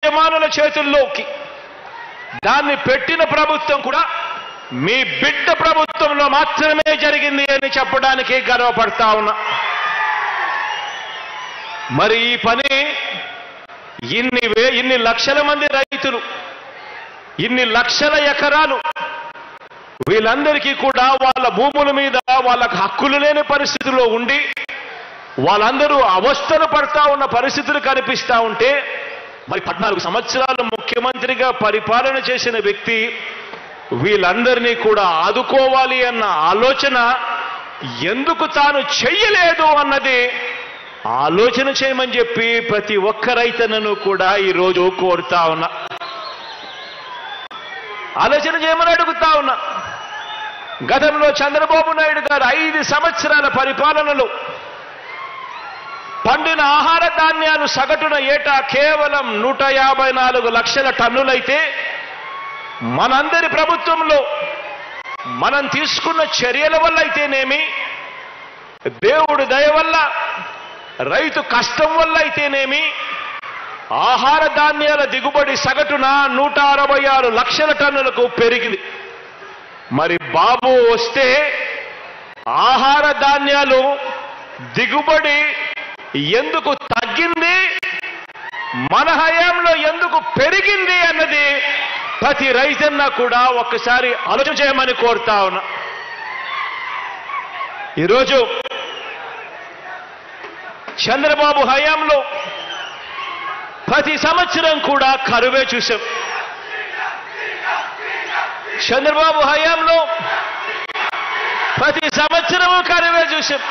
యజమానుల చేతుల్లోకి దాన్ని పెట్టిన ప్రభుత్వం కూడా మీ బిడ్డ ప్రభుత్వంలో మాత్రమే జరిగింది అని చెప్పడానికి గర్వపడతా ఉన్నా మరి ఈ పని ఇన్ని వే ఇన్ని లక్షల మంది రైతులు ఇన్ని లక్షల ఎకరాలు వీళ్ళందరికీ కూడా వాళ్ళ భూముల మీద వాళ్ళకు హక్కులు లేని పరిస్థితుల్లో ఉండి వాళ్ళందరూ అవస్థలు పడతా ఉన్న పరిస్థితులు కనిపిస్తా ఉంటే మరి పద్నాలుగు సంవత్సరాలు ముఖ్యమంత్రిగా పరిపాలన చేసిన వ్యక్తి వీళ్ళందరినీ కూడా ఆదుకోవాలి అన్న ఆలోచన ఎందుకు తాను చెయ్యలేదు అన్నది ఆలోచన చేయమని చెప్పి ప్రతి ఒక్క రైతన్నను కూడా ఈరోజు కోరుతా ఉన్నా ఆలోచన చేయమని అడుగుతా ఉన్నా గతంలో చంద్రబాబు నాయుడు గారు ఐదు సంవత్సరాల పరిపాలనలో పండిన ఆహార ధాన్యాలు సగటున ఏటా కేవలం నూట యాభై నాలుగు లక్షల టన్నులైతే మనందరి ప్రభుత్వంలో మనం తీసుకున్న చర్యల వల్ల అయితేనేమి దేవుడి దయ వల్ల రైతు కష్టం వల్ల అయితేనేమి ఆహార ధాన్యాల దిగుబడి సగటున నూట అరవై ఆరు లక్షల టన్నులకు పెరిగింది మరి బాబు వస్తే ఆహార ధాన్యాలు దిగుబడి ఎందుకు తగ్గింది మన హయాంలో ఎందుకు పెరిగింది అన్నది ప్రతి రైతన్న కూడా ఒక్కసారి ఆలోచన చేయమని కోరుతా ఉన్నా ఈరోజు చంద్రబాబు హయాంలో ప్రతి సంవత్సరం కూడా కరువే చూశాం చంద్రబాబు హయాంలో ప్రతి సంవత్సరము కరువే చూశాం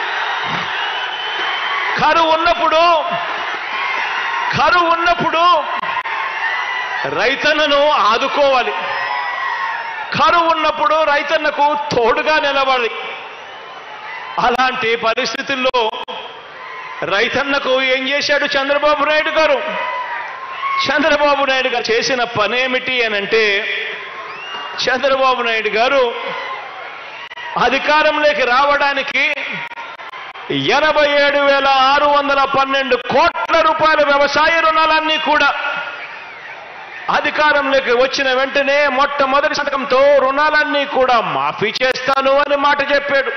కరువు ఉన్నప్పుడు కరువు ఉన్నప్పుడు రైతన్నను ఆదుకోవాలి కరువు ఉన్నప్పుడు రైతన్నకు తోడుగా నిలబడాలి అలాంటి పరిస్థితుల్లో రైతన్నకు ఏం చేశాడు చంద్రబాబు నాయుడు గారు చంద్రబాబు నాయుడు గారు చేసిన పనేమిటి అని అంటే చంద్రబాబు నాయుడు గారు అధికారంలోకి రావడానికి ఎనభై ఏడు వేల ఆరు వందల పన్నెండు కోట్ల రూపాయల వ్యవసాయ రుణాలన్నీ కూడా అధికారంలోకి వచ్చిన వెంటనే మొట్టమొదటి శతకంతో రుణాలన్నీ కూడా మాఫీ చేస్తాను అని మాట చెప్పాడు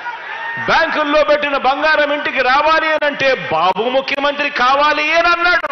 బ్యాంకుల్లో పెట్టిన బంగారం ఇంటికి రావాలి అని అంటే బాబు ముఖ్యమంత్రి కావాలి అని అన్నాడు